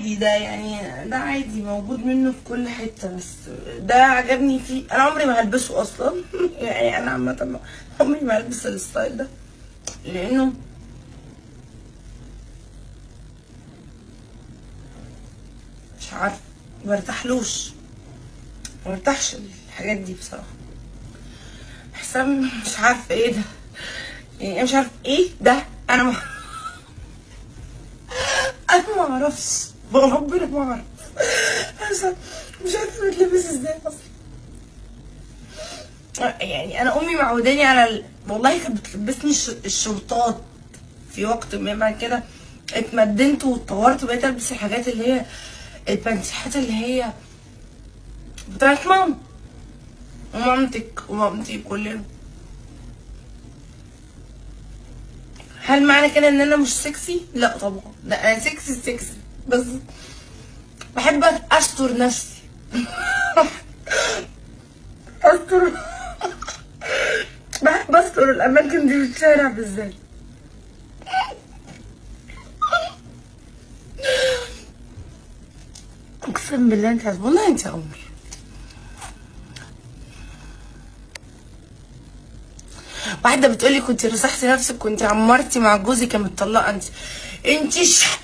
عادي ده يعني ده عادي موجود منه في كل حته بس ده عجبني فيه انا عمري ما هلبسه اصلا يعني انا عامه عمري ما هلبس الستايل ده لانه مش عارفه ما برتاحلوش ما برتاحش الحاجات دي بصراحه حسام مش عارفه ايه ده يعني انا مش عارفه ايه ده انا ما انا ما اعرفش ربنا ما اعرف أنا مش عارفه بتلبس ازاي اصلا يعني انا امي معوداني على ال... والله كانت بتلبسني الش... الشورتات في وقت ما بعد كده اتمدنت واتطورت وبقيت البس الحاجات اللي هي البنتيحات اللي هي بتاعت ماما ومامتك ومامتي كلنا هل معنى كده ان انا مش سكسي؟ لا طبعا ده انا سكسي سكسي بس بحب استر نفسي استر بحب استر الاماكن دي في الشارع بالذات اقسم بالله انت عارف- والله انت قمر واحدة بتقولي كنت رسحتي نفسك كنت عمرتي مع جوزك كانت مطلقة انت انت ش...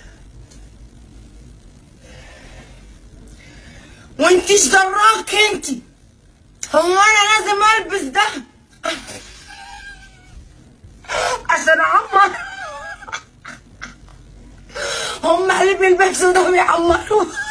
وانت ايش دراك انت هو انا لازم البس ده عشان اعمر هم اللي بيلبسوا ده بيعمروا